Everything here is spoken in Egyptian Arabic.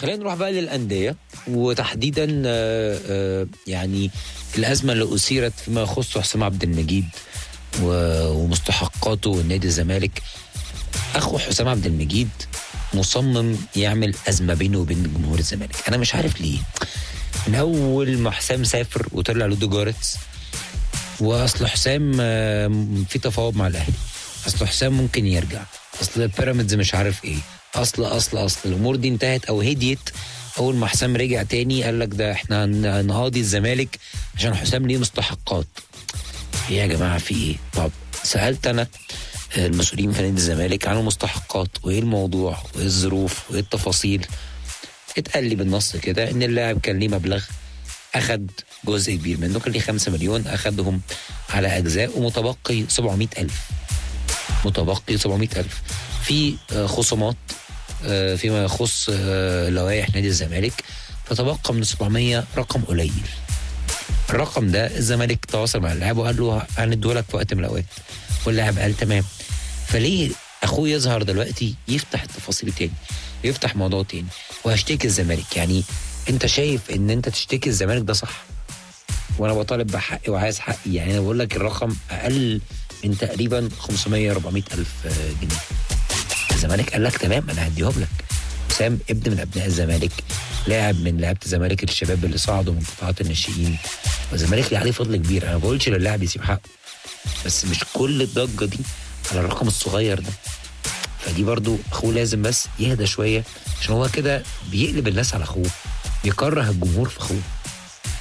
خلينا نروح بقى للانديه وتحديدا آه، آه، يعني الازمه اللي اثيرت فيما يخص حسام عبد المجيد و- ومستحقاته والنادي الزمالك اخو حسام عبد المجيد مصمم يعمل ازمه بينه وبين جمهور الزمالك انا مش عارف ليه من اول ما حسام سافر وطلع لودو جارتس واصل حسام آه، في تفاوض مع الاهلي اصل حسام ممكن يرجع اصل بيراميدز مش عارف ايه اصل اصل اصل الامور دي انتهت او هديت اول ما حسام رجع تاني قال لك ده احنا هن- هنقاضي الزمالك عشان حسام ليه مستحقات ايه يا جماعه في ايه طب سالت انا المسؤولين في نادي الزمالك عن المستحقات وايه الموضوع وايه الظروف وايه التفاصيل اتقال لي بالنص كده ان اللاعب كان ليه مبلغ اخد جزء كبير منه كان ليه 5 مليون اخدهم على اجزاء ومتبقي 700 الف متبقي 700 الف في آه، خصومات آه، فيما يخص آه، لوائح نادي الزمالك فتبقى من 700 رقم قليل الرقم ده الزمالك تواصل مع اللاعب وقال له هنديه لك في وقت من الاوقات واللاعب قال تمام فليه اخوه يظهر دلوقتي يفتح التفاصيل تاني يفتح موضوع تاني وهشتكي الزمالك يعني انت شايف ان انت تشتكي الزمالك ده صح وانا بطالب بحقي وعايز حقي يعني انا بقول لك الرقم اقل من تقريبا 500 400 الف آه، جنيه الزمالك قال لك تمام انا هديهم لك حسام ابن من ابناء الزمالك لاعب من لعيبه الزمالك الشباب اللي صعدوا من قطاعات الناشئين والزمالك ليه عليه فضل كبير انا ما بقولش للاعب يسيب حقه بس مش كل الضجه دي على الرقم الصغير ده فدي برضو اخوه لازم بس يهدى شويه عشان هو كده بيقلب الناس على اخوه بيكره الجمهور في اخوه